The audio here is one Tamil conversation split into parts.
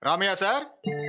ராமையா சார்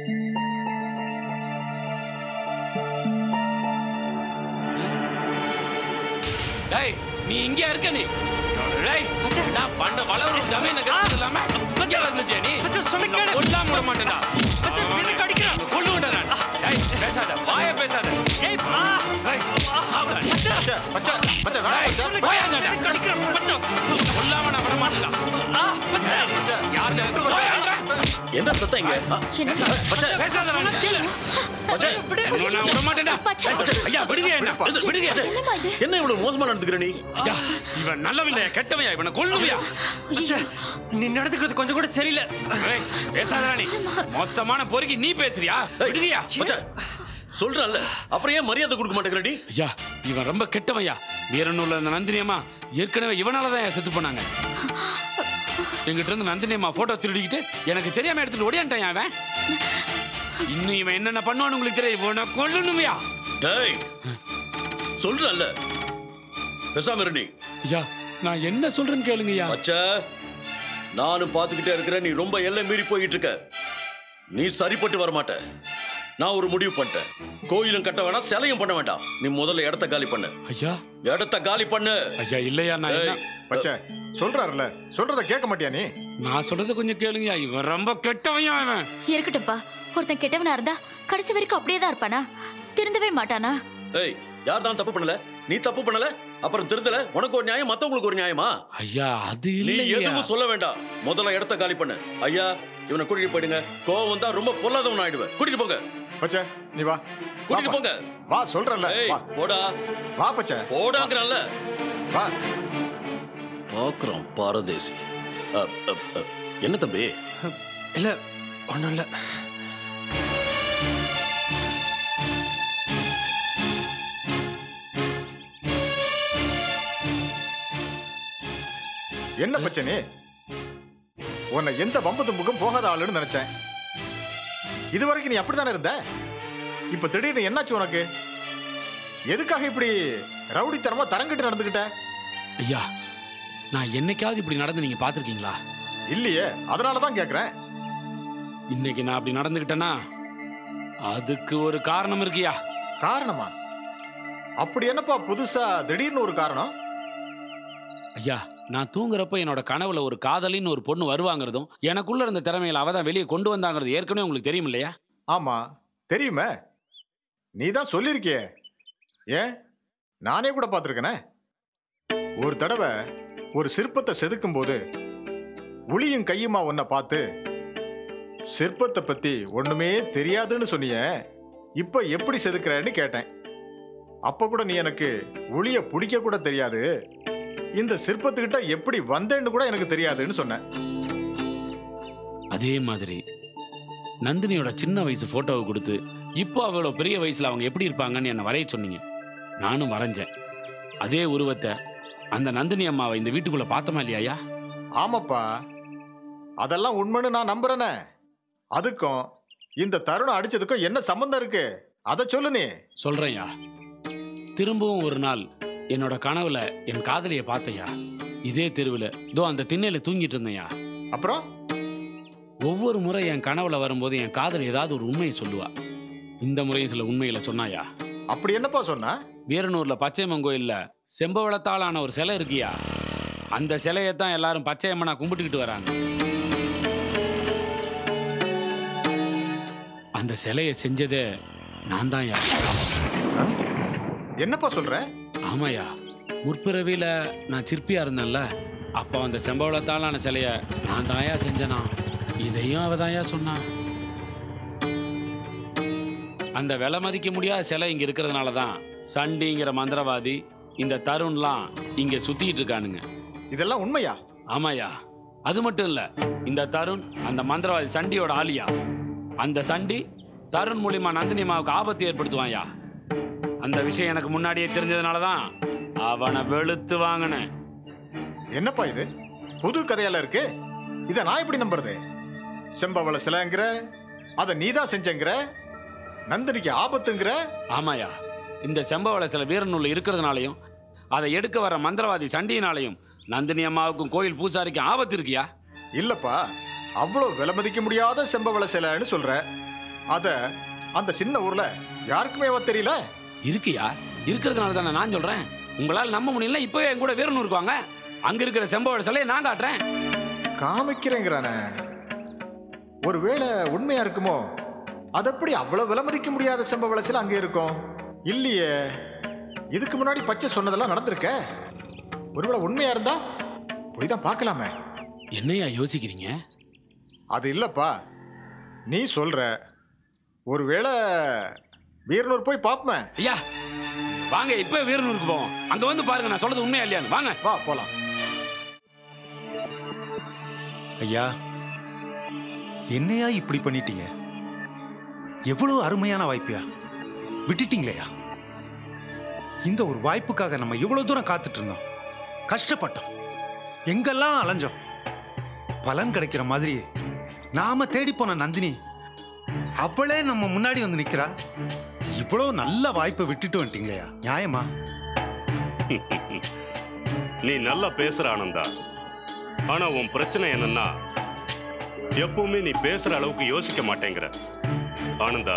டேய் நீ இங்கே இருக்க நீ டேய் நான் பண்ட வளரும் ஜமீன கட்டது இல்லாம இங்க வந்துட்டே நீ சொல்லு கேளு. கொல்லாம விட மாட்டேன்டா மச்சான், எனக்கு அடிக்கிறான். கொண்டு விடுறேன் டேய் பேசாத வாய பேசாத ஏய் ஆ டேய் சாப்பிட மச்சா மச்சா மச்சா வேணாம் டேய் மச்சா. போயாங்கடா எனக்கு அடிக்கிறான் மச்சான் கொல்லாம நான் விட மாட்டேன்டா ஆ மச்சான் மச்சா யார் ஜனக்கு போயாங்க என்ன சத்தம் இங்க ஆ, மச்சான், பேசாத நான் கேளு மச்சான், இன்னும் நான் விட மாட்டேன்டா மச்சான். ஐயா விடுங்க என்ன விடுங்க என்னம்மா இது என்ன இவ்வளவு மோசமா நடந்துக்கிற நீ ஐயா இவன் நல்லவில்லையா கெட்டவையா இவனை கொல்லுவியா மச்சான் நீ நடந்துக்கிறது கொஞ்சம் கூட சரியில்லை ஏய், பேசாதடா நீ மோசமான பொறுக்கி நீ பேசுறியா விடுவியா மச்சான் சொல்றல்ல அப்புறம் ஏன் மரியாதை கொடுக்க மாட்டேங்கிற நீ ஐயா இவன் ரொம்ப கெட்டவையா வீரனூர்ல இருந்த நந்தினியம்மா ஏற்கனவே இவனால தான் செத்து போனாங்க எங்கிட்ட இருந்து நந்தினியம்மா போட்டோ திருடிக்கிட்டு எனக்கு தெரியாம எடுத்துட்டு ஓடியான்ட்டான் அவன் இன்னும் இவன் என்னென்ன பண்ணுவான்னு உங்களுக்கு தெரியும் இவனை கொல்லணுமையா டேய் சொல்றல்ல பேசாம இரு நீ ஐயா நான் என்ன சொல்றேன்னு கேளுங்கய்யா மச்சா நானும் பார்த்துக்கிட்டே இருக்கிறேன் நீ ரொம்ப எல்லை மீறி போயிட்டு இருக்க நீ சரிப்பட்டு வர மாட்ட நான் ஒரு முடிவு பண்ணிட்டேன் கோயிலும் கட்ட வேணாம் சிலையும் பண்ண வேண்டாம் நீ முதல்ல இடத்த காலி பண்ணு ஐயா இடத்த காலி பண்ணு ஐயா இல்லையா நான் என்ன ஏய், மச்சா சொல்றாருல சொல்றத கேட்க மாட்டியா நீ நான் சொல்றது கொஞ்சம் கேளுங்கய்யா இவன் ரொம்ப கெட்டவையா இவன் இருக்கட்டும்ப்பா ஒருத்தன் கெட்டவனா இருந்தா கடைசி வரைக்கும் அப்படியே தான் இருப்பானா திருந்தவே மாட்டானா ஏய் யார் தான் தப்பு பண்ணல நீ தப்பு பண்ணல அப்புறம் திருந்தல உனக்கு ஒரு நியாயம் மத்தவங்களுக்கு ஒரு நியாயமா ஐயா அது நீ இல்லையா எதுவும் சொல்ல வேண்டாம் முதல்ல இடத்த காலி பண்ணு ஐயா இவனை கூட்டிட்டு போயிடுங்க கோவம் வந்தா ரொம்ப பொல்லாதவன் ஆயிடுவேன் கூட்டிட்டு போங்க மச்சா நீ வா கூட்டிட்டு வாப்பா. போங்க வா சொல்றல ஏய் வா போடா வா பச்சா போடாங்கிறல்ல வா பாக்குறோம் பாரதேசி அ, அ, அ, என்ன தம்பி இல்ல ஒண்ணும் இல்ல என்ன பச்சை நீ உன்னை எந்த வம்பு தும்புக்கும் போகாத ஆளுன்னு நினைச்சேன் இது வரைக்கும் நீ அப்படித்தானே இருந்த இப்ப திடீர்னு என்னாச்சு உனக்கு எதுக்காக இப்படி ரவுடித்தனமா தரங்கிட்டு நடந்துகிட்ட ஐயா நான் என்னைக்காவது இப்படி நடந்து நீங்க பாத்திருக்கீங்களா இல்லையே அதனாலதான் கேக்குறேன் இன்னைக்கு நான் அப்படி நடந்துக்கிட்டேன்னா அதுக்கு ஒரு காரணம் இருக்குயா காரணமா அப்படி என்னப்பா புதுசா திடீர்னு ஒரு காரணம் ஐயா நான் தூங்குறப்ப என்னோட கனவுல ஒரு காதலின்னு ஒரு பொண்ணு வருவாங்கிறதும் எனக்குள்ள இருந்த திறமையில அவ தான் வெளியே கொண்டு வந்தாங்கிறது ஏற்கனவே உங்களுக்கு தெரியும் இல்லையா ஆமா தெரியுமே நீ தான் சொல்லியிருக்கியே ஏன் நானே கூட பார்த்துருக்கனே ஒரு தடவை ஒரு சிற்பத்தை செதுக்கும் போது உளியும் கையுமா உன்னை பார்த்து சிற்பத்தை பத்தி ஒண்ணுமே தெரியாதுன்னு சொன்னியே இப்ப எப்படி செதுக்குறேன்னு கேட்டேன் அப்ப கூட நீ எனக்கு உளிய பிடிக்க கூட தெரியாது இந்த சிற்பத்துக்கிட்ட எப்படி வந்தேன்னு கூட எனக்கு தெரியாதுன்னு சொன்ன அதே மாதிரி நந்தினியோட சின்ன வயசு போட்டோவை கொடுத்து இப்போ அவ்வளோ பெரிய வயசுல அவங்க எப்படி இருப்பாங்கன்னு என்னை வரைய சொன்னீங்க நானும் வரைஞ்சேன் அதே உருவத்தை அந்த நந்தினி அம்மாவை இந்த வீட்டுக்குள்ள பார்த்தோமா இல்லையா ஆமாப்பா அதெல்லாம் உண்மைன்னு நான் நம்புறேனே அதுக்கும் இந்த தருணம் அடிச்சதுக்கும் என்ன சம்பந்தம் இருக்கு அதை சொல்லு நீ சொல்றேன்யா திரும்பவும் ஒரு நாள் என்னோட கனவுல என் காதலியை பார்த்தையா இதே தெருவில் இதோ அந்த திண்ணையில தூங்கிட்டு இருந்தேன்யா அப்புறம் ஒவ்வொரு முறை என் கனவுல வரும்போது என் காதல் ஏதாவது ஒரு உண்மையை சொல்லுவா இந்த முறையும் சில உண்மைகளை சொன்னாயா அப்படி என்னப்பா சொன்ன வீரனூர்ல பச்சையம்மன் கோயில்ல செம்பவளத்தாலான ஒரு சிலை இருக்கியா அந்த சிலையை தான் எல்லாரும் பச்சையம்மனா கும்பிட்டுக்கிட்டு வராங்க அந்த சிலையை செஞ்சதே நான் தான் யா ஆ? என்னப்பா சொல்ற ஆமாயா முற்பிறவியில நான் சிற்பியா இருந்தேன்ல அப்போ அந்த செம்பவளத்தாலான சிலைய நான் தாயா செஞ்சனா இதையும் அவ தாயா சொன்னா அந்த விலை மதிக்க முடியாத சிலை இங்க இருக்கிறதுனால தான் சண்டிங்கிற மந்திரவாதி இந்த தருண்லாம் இங்க சுத்திட்டு இருக்கானுங்க இதெல்லாம் உண்மையா ஆமாயா அது மட்டும் இல்ல இந்த தருண் அந்த மந்திரவாதி சண்டியோட ஆளியா அந்த சண்டி தருண் மூலியமா நந்தினி அம்மாவுக்கு ஆபத்து ஏற்படுத்துவாயா அந்த விஷயம் எனக்கு முன்னாடியே தெரிஞ்சதுனால தான் அவனை வெளுத்து வாங்கினேன் என்னப்பா இது புது கதையால இருக்கு இத நான் எப்படி நம்புறது செம்பவள சிலைங்கிற அதை நீதான் செஞ்சங்கிற நந்தினிக்கு ஆபத்துங்கிற ஆமாயா இந்த செம்பவள சில வீரநூல் இருக்கிறதுனாலையும் அதை எடுக்க வர மந்திரவாதி சண்டியினாலையும் நந்தினி அம்மாவுக்கும் கோயில் பூசாரிக்கும் ஆபத்து இருக்கியா இல்லப்பா அவ்வளோ விலை மதிக்க முடியாத செம்பவள சிலைன்னு சொல்ற அத அந்த சின்ன ஊர்ல யாருக்குமே தெரியல இருக்கியா இருக்கிறதுனால தானே நான் சொல்றேன் உங்களால் நம்ப முடியல இப்பவே என் கூட வேறொன்று வாங்க அங்க இருக்கிற செம்பவழ சிலையை நான் காட்டுறேன் காமிக்கிறேங்கிறானே ஒருவேளை உண்மையா இருக்குமோ அது எப்படி அவ்வளவு விலை மதிக்க முடியாத செம்பவள சிலை அங்கே இருக்கும் இல்லையே இதுக்கு முன்னாடி பச்சை சொன்னதெல்லாம் நடந்திருக்க ஒருவேளை உண்மையா இருந்தா போய் தான் பார்க்கலாமே என்னையா யோசிக்கிறீங்க அது இல்லப்பா நீ சொல்ற ஒருவேளை வீரனூர் போய் பார்ப்போமே ஐயா வாங்க இப்ப வீரனூருக்கு போவோம் அங்க வந்து பாருங்க நான் சொல்றது உண்மையா இல்லையான்னு வாங்க வா போலாம் ஐயா என்னையா இப்படி பண்ணிட்டீங்க எவ்வளவு அருமையான வாய்ப்பியா விட்டுட்டீங்களேயா இந்த ஒரு வாய்ப்புக்காக நம்ம இவ்வளவு தூரம் காத்துட்டு இருந்தோம் கஷ்டப்பட்டோம் எங்கெல்லாம் அலைஞ்சோம் பலன் கிடைக்கிற மாதிரி நாம தேடி போன நந்தினி அவளே நம்ம முன்னாடி வந்து நிக்கிறா இவ்வளவு நல்ல வாய்ப்பை விட்டுட்டு வந்துட்டீங்களேயா நியாயமா நீ நல்லா பேசுற ஆனந்தா ஆனா உன் பிரச்சனை என்னன்னா எப்பவுமே நீ பேசுற அளவுக்கு யோசிக்க மாட்டேங்கிற ஆனந்தா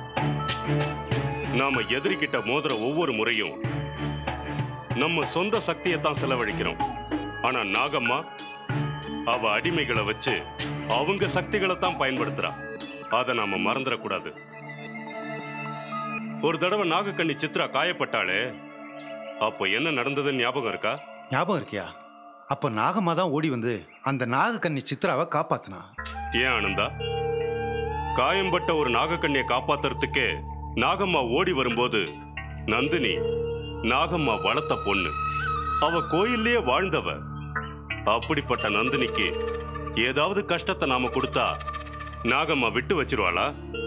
நாம எதிரிக்கிட்ட மோதுற ஒவ்வொரு முறையும் நம்ம சொந்த சக்தியை தான் செலவழிக்கிறோம் ஆனா நாகம்மா அவ அடிமைகளை வச்சு அவங்க சக்திகளை தான் பயன்படுத்துறா அதை நாம மறந்துடக்கூடாது ஒரு தடவை நாகக்கண்ணி சித்ரா காயப்பட்டாளே அப்போ என்ன நடந்ததுன்னு ஞாபகம் இருக்கா ஞாபகம் இருக்கியா அப்ப நாகம்மா தான் ஓடி வந்து அந்த நாகக்கன்னி சித்ராவை காப்பாத்தினா ஏன் ஆனந்தா காயம்பட்ட ஒரு நாகக்கண்ணியை காப்பாத்துறதுக்கே நாகம்மா ஓடி வரும்போது நந்தினி நாகம்மா வளர்த்த பொண்ணு அவ கோயில்லயே வாழ்ந்தவ அப்படிப்பட்ட நந்தினிக்கு ஏதாவது கஷ்டத்தை நாம கொடுத்தா நாகம்மா விட்டு வச்சிருவாளா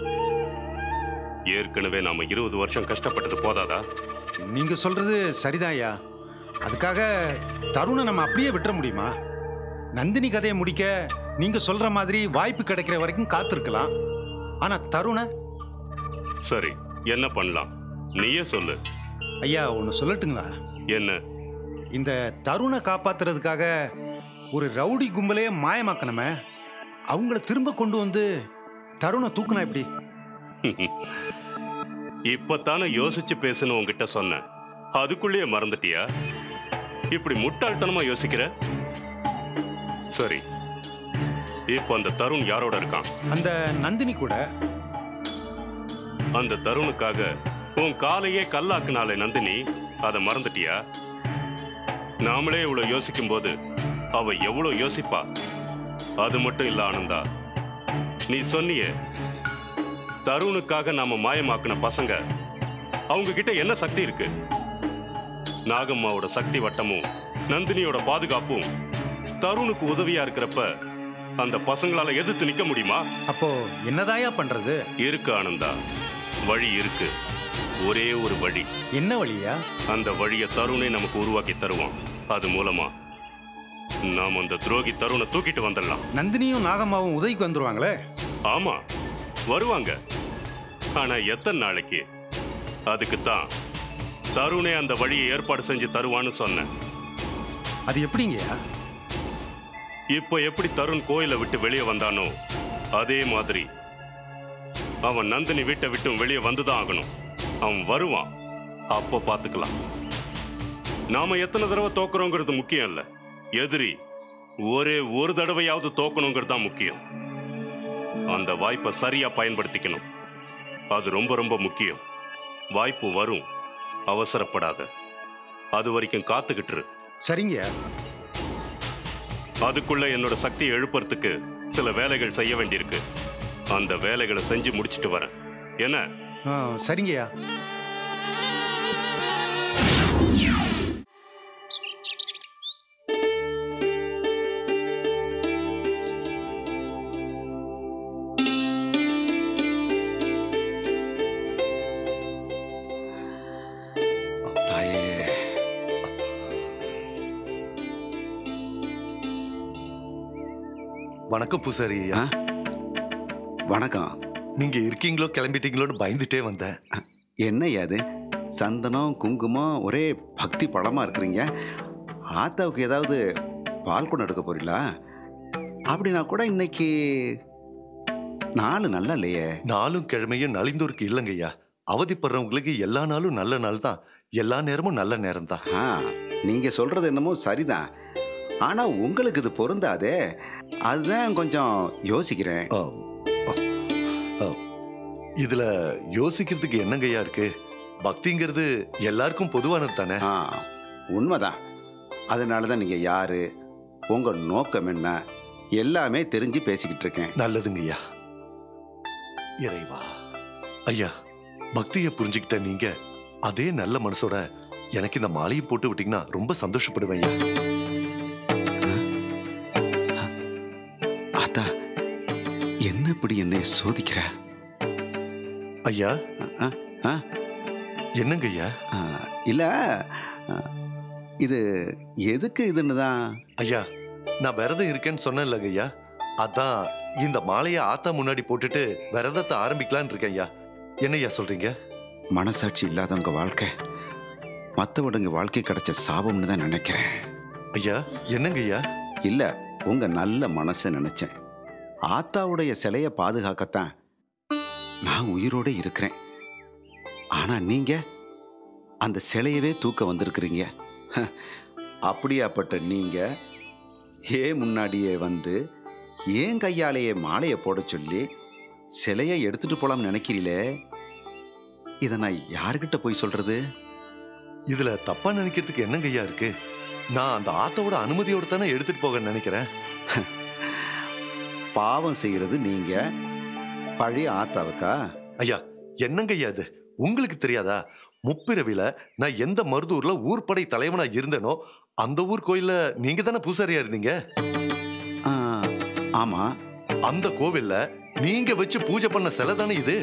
ஏற்கனவே நாம இருபது வருஷம் கஷ்டப்பட்டது போதாதா நீங்க சொல்றது சரிதான் ஐயா அதுக்காக தருணை நம்ம அப்படியே விட்டுற முடியுமா நந்தினி கதையை முடிக்க நீங்க சொல்ற மாதிரி வாய்ப்பு கிடைக்கிற வரைக்கும் காத்திருக்கலாம் ஆனா தருணை சரி என்ன பண்ணலாம் நீயே சொல்லு ஐயா ஒன்னு சொல்லட்டுங்களா என்ன இந்த தருணை காப்பாத்துறதுக்காக ஒரு ரவுடி கும்பலே மாயமாக்கணுமே அவங்கள திரும்ப கொண்டு வந்து தருணை தூக்குனா எப்படி இப்பத்தானே யோசிச்சு பேசுன்னு உன்கிட்ட சொன்னேன் அதுக்குள்ளேயே மறந்துட்டியா இப்படி முட்டாள்தனமா யோசிக்கிற சரி இப்போ அந்த தருண் யாரோட இருக்கான் அந்த நந்தினி கூட அந்த தருணுக்காக உன் காலையே கல்லாக்குனாலே நந்தினி அதை மறந்துட்டியா நாமளே இவ்வளவு யோசிக்கும் போது அவ எவ்வளவு யோசிப்பா அது மட்டும் இல்ல ஆனந்தா நீ சொன்னியே தருணுக்காக நாம மாயமாக்குன பசங்க அவங்க கிட்ட என்ன சக்தி இருக்கு நாகம்மாவோட சக்தி வட்டமும் நந்தினியோட பாதுகாப்பும் தருணுக்கு உதவியா இருக்கிறப்ப அந்த பசங்களால எதிர்த்து நிக்க முடியுமா அப்போ என்னதாயா பண்றது இருக்கு ஆனந்தா வழி இருக்கு ஒரே ஒரு வழி என்ன வழியா அந்த வழியை தருணை நமக்கு உருவாக்கி தருவான் அது மூலமா நாம் அந்த துரோகி தருணை தூக்கிட்டு வந்துடலாம் நந்தினியும் நாகம்மாவும் உதவிக்கு வந்துருவாங்களே ஆமா வருவாங்க ஆனா எத்தனை நாளைக்கு அதுக்கு தான் தருணே அந்த வழியை ஏற்பாடு செஞ்சு தருவான்னு சொன்னேன் அது எப்படிங்கய்யா இப்போ எப்படி தருண் கோயிலை விட்டு வெளியே வந்தானோ அதே மாதிரி அவன் நந்தினி வீட்டை விட்டும் வெளியே வந்துதான் ஆகணும் அவன் வருவான் அப்போ பார்த்துக்கலாம் நாம எத்தனை தடவை தோக்குறோங்கிறது முக்கியம் இல்ல எதிரி ஒரே ஒரு தடவையாவது தோக்கணுங்கிறது தான் முக்கியம் அந்த வாய்ப்பை சரியா பயன்படுத்திக்கணும் அது ரொம்ப ரொம்ப முக்கியம் வாய்ப்பு வரும் அவசரப்படாத அது வரைக்கும் காத்துக்கிட்டு இரு. சரிங்கய்யா அதுக்குள்ள என்னோட சக்தியை எழுப்புறதுக்கு சில வேலைகள் செய்ய வேண்டியிருக்கு அந்த வேலைகளை செஞ்சு முடிச்சிட்டு வரேன் என்ன ஆ, சரிங்கய்யா தாயே வணக்கம் பூசாரி ஐயா ஆ? வணக்கம் நீங்க இருக்கீங்களோ கிளம்பிட்டீங்களோன்னு பயந்துட்டே வந்தேன் என்ன அது சந்தனம் குங்குமம் ஒரே பக்தி படமா இருக்கிறீங்க ஆத்தாவுக்கு ஏதாவது பால் கொண்டு எடுக்க போறீங்களா அப்படின்னா கூட இன்னைக்கு நாலு நல்லா இல்லையே நாளும் கிழமையும் நலிந்தோருக்கு இல்லைங்கய்யா அவதிப்படுறவங்களுக்கு எல்லா நாளும் நல்ல நாள் தான் எல்லா நேரமும் நல்ல நேரம் தான் ஆ நீங்க சொல்றது என்னமோ சரிதான் ஆனா உங்களுக்கு இது பொருந்தாதே அதுதான் கொஞ்சம் யோசிக்கிறேன் இதுல யோசிக்கிறதுக்கு என்னங்கய்யா இருக்கு பக்திங்கிறது எல்லாருக்கும் பொதுவானது தானே ஆ உண்மைதான் அதனால தான் நீங்க யாரு உங்க நோக்கம் என்ன எல்லாமே தெரிஞ்சு பேசிக்கிட்டு இருக்கேன் நல்லதுங்கய்யா இறைவா ஐயா பக்தியை புரிஞ்சுக்கிட்ட நீங்க அதே நல்ல மனசோட எனக்கு இந்த மாலையை போட்டு விட்டீங்கன்னா ரொம்ப சந்தோஷப்படுவேன் ஐயா ஆத்தா என்ன இப்படி என்னை சோதிக்கிற ஐயா ஆ, ஆ, என்னங்க ஐயா ஆ, இல்ல ஆ, இது எதுக்கு இதுன்னு தான் ஐயா நான் விரதம் இருக்கேன்னு சொன்னேன்ல ஐயா அதான் இந்த மாலையை ஆத்தா முன்னாடி போட்டுட்டு விரதத்தை ஆரம்பிக்கலான்னு இருக்கேன் ஐயா என்னய்யா சொல்றீங்க மனசாட்சி இல்லாதவங்க வாழ்க்கை மற்றவங்க வாழ்க்கை கிடைச்ச சாபம்னு தான் நினைக்கிறேன் ஐயா என்னங்க ஐயா இல்ல உங்க நல்ல மனசை நினைச்சேன் ஆத்தாவுடைய சிலையை பாதுகாக்கத்தான் நான் உயிரோட இருக்கிறேன் ஆனா நீங்க அந்த சிலையவே தூக்க வந்திருக்கிறீங்க ஹ, அப்படியாப்பட்ட நீங்க ஏன் முன்னாடியே வந்து ஏன் கையாலேயே மாலையை போட சொல்லி சிலையை எடுத்துட்டு போலாம்னு நினைக்கிறீங்களே இதை நான் யாருக்கிட்ட போய் சொல்றது இதுல தப்பா நினைக்கிறதுக்கு என்னங்க ஐயா இருக்கு நான் அந்த ஆத்தாவோட அனுமதியோட தானே எடுத்துட்டு போக நினைக்கிறேன் பாவம் செய்யறது நீங்க பழைய ஆத்தாவுக்கா ஐயா என்னங்க ஐயா இது உங்களுக்கு தெரியாதா முப்பிரவில நான் எந்த மருதூர்ல ஊர்படை தலைவனா இருந்தேனோ அந்த ஊர் கோயில்ல நீங்க தானே பூசாரியா இருந்தீங்க ஆ, ஆமா அந்த கோவில்ல நீங்க வச்சு பூஜை பண்ண சிலை தானே இது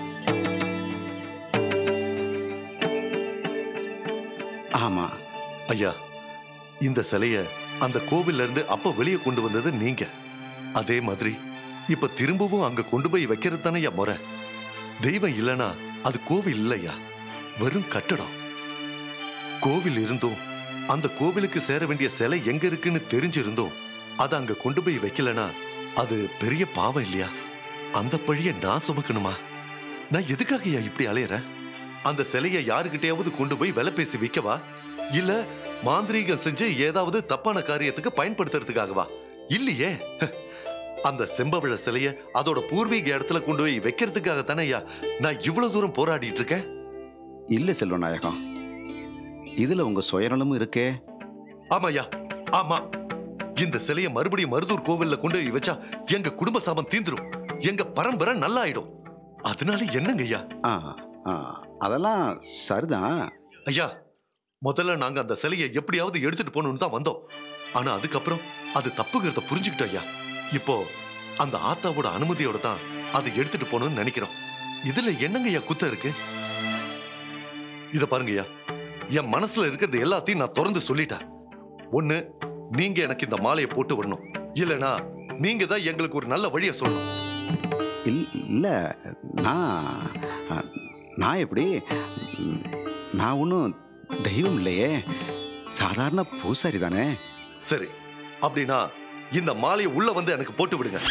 ஆமா ஐயா இந்த சிலைய அந்த கோவில்ல இருந்து அப்ப வெளியே கொண்டு வந்தது நீங்க அதே மாதிரி இப்ப திரும்பவும் அங்க கொண்டு போய் வைக்கிறது தானே ஐயா முறை தெய்வம் இல்லனா அது கோவில் இல்லையா வெறும் கட்டடம் கோவில் இருந்தும் அந்த கோவிலுக்கு சேர வேண்டிய சிலை எங்க இருக்குன்னு தெரிஞ்சிருந்தோம் அதை அங்க கொண்டு போய் வைக்கலனா அது பெரிய பாவம் இல்லையா அந்த பழிய நான் சுமக்கணுமா நான் எதுக்காக ஐயா இப்படி அலையறேன் அந்த சிலையை யாருக்கிட்டையாவது கொண்டு போய் விலை பேசி விற்கவா இல்ல மாந்திரீகம் செஞ்சு ஏதாவது தப்பான காரியத்துக்கு பயன்படுத்துறதுக்காகவா இல்லையே அந்த செம்பவிழ சிலைய அதோட பூர்வீக இடத்துல கொண்டு போய் வைக்கிறதுக்காக தானே ஐயா நான் இவ்வளவு தூரம் போராடிட்டு இருக்கேன் இல்ல செல்வநாயகம் இதுல உங்க சுயநலமும் இருக்கே ஆமாய்யா ஆமா இந்த சிலைய மறுபடியும் மருதூர் கோவில்ல கொண்டு போய் வச்சா எங்க குடும்ப சாபம் தீந்துரும் எங்க பரம்பரை நல்லா ஆயிடும் அதனால என்னங்க ஐயா ஆ ஆ அதெல்லாம் சரிதான் ஐயா முதல்ல நாங்க அந்த சிலையை எப்படியாவது எடுத்துட்டு போகணும்னு தான் வந்தோம் ஆனா அதுக்கப்புறம் அது தப்புங்கிறத புரிஞ்சுக்கிட்டோம் ஐயா இப்போ அந்த ஆத்தாவோட அனுமதியோட தான் அதை எடுத்துட்டு போகணும்னு நினைக்கிறோம் இதுல என்னங்க ஐயா குத்தம் இருக்கு இத பாருங்க ஐயா என் மனசுல இருக்கிறது எல்லாத்தையும் நான் திறந்து சொல்லிட்டேன் ஒண்ணு நீங்க எனக்கு இந்த மாலையை போட்டு விடணும் இல்லனா நீங்க தான் எங்களுக்கு ஒரு நல்ல வழியை சொல்லணும் இல் இல்ல நான் ஆ, நான் எப்படி ம், நான் ஒன்றும் தெய்வம் இல்லையே சாதாரண பூசாரி தானே சரி அப்படின்னா இந்த மாலையை உள்ள வந்து எனக்கு போட்டு விடுங்க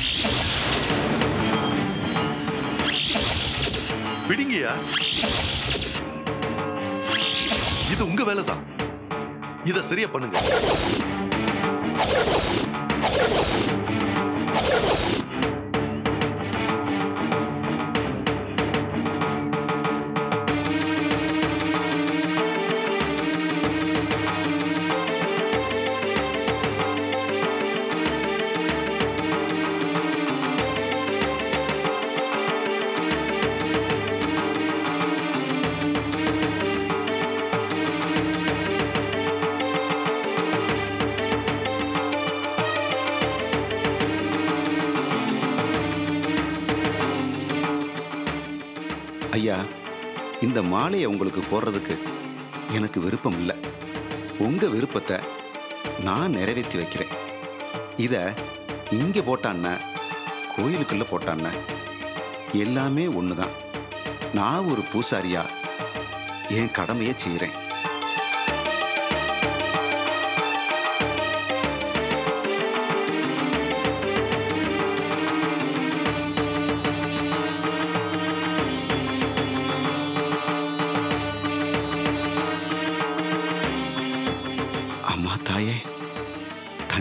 பிடிங்கயா இது உங்க வேலை தான் இத சரியா பண்ணுங்க ஐயா இந்த மாலையை உங்களுக்கு போடுறதுக்கு எனக்கு விருப்பம் இல்லை உங்க விருப்பத்தை நான் நிறைவேற்றி வைக்கிறேன் இத இங்க போட்டான்ன கோயிலுக்குள்ள போட்டான்ன எல்லாமே ஒண்ணுதான் நான் ஒரு பூசாரியா என் கடமையை செய்கிறேன்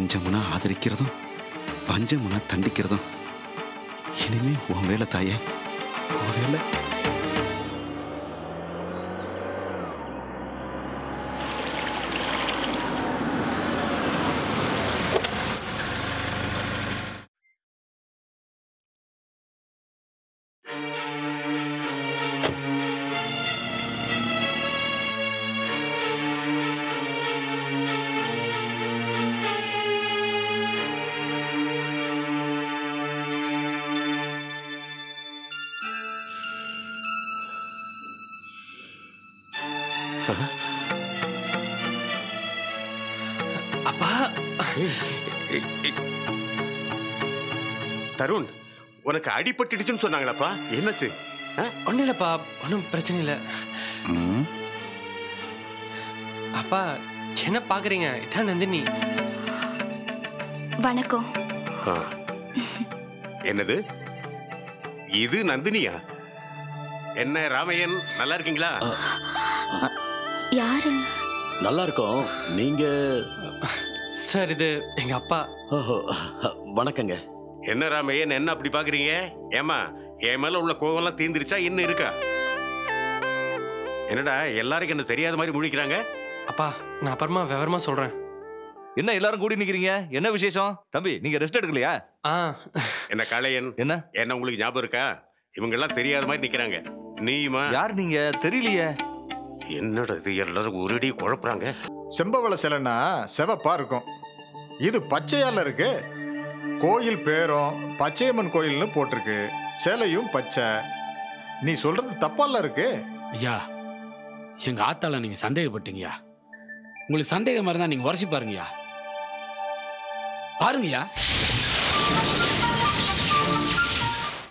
பஞ்சமுனா ஆதரிக்கிறதும் பஞ்சமுனா தண்டிக்கிறதும் இனிமே உன் வேலை தாயே உன் வேலை அப்பா தருண் உனக்கு அடிபட்டுடுச்சுன்னு சொன்னாங்களப்பா என்னாச்சு ஒன்றும் இல்லைப்பா ஒன்றும் பிரச்சனை இல்லை ம் அப்பா என்ன பார்க்குறீங்க இதான் நந்தினி வணக்கம் ஆ. என்னது இது நந்தினியா என்ன ராமையன் நல்லா இருக்கீங்களா யாரு நல்லா இருக்கோம் நீங்க சார் இது எங்கள் அப்பா ஓஹோ, வணக்கங்க என்ன ராமையன் என்ன அப்படி பாக்குறீங்க ஏமா என் மேல உள்ள கோவம்லாம் தீர்ந்துருச்சா இன்னும் இருக்கா என்னடா எல்லாருக்கும் என்ன தெரியாத மாதிரி முழிக்கிறாங்க அப்பா நான் அப்புறமா விவரமா சொல்கிறேன் என்ன எல்லாரும் கூடி நிக்கிறீங்க என்ன விசேஷம் தம்பி நீங்க ரெஸ்ட் எடுக்கலையா ஆ என்ன காளையன் என்ன என்ன உங்களுக்கு ஞாபகம் இருக்கா இவங்க எல்லாம் தெரியாத மாதிரி நிக்கிறாங்க நீயுமா யார் நீங்க தெரியலையே என்னடா இது எல்லாரும் ஒரேடி குழப்புறாங்க செம்பவள சிலைன்னா செவப்பா இருக்கும் இது பச்சையால இருக்கு கோயில் பேரும் பச்சையம்மன் கோயில்னு போட்டிருக்கு சிலையும் பச்சை நீ சொல்றது தப்பால இருக்கு ஐயா எங்க ஆத்தால நீங்க சந்தேகப்பட்டீங்கயா உங்களுக்கு சந்தேகமா இருந்தா நீங்க உரசி பாருங்கய்யா பாருங்கய்யா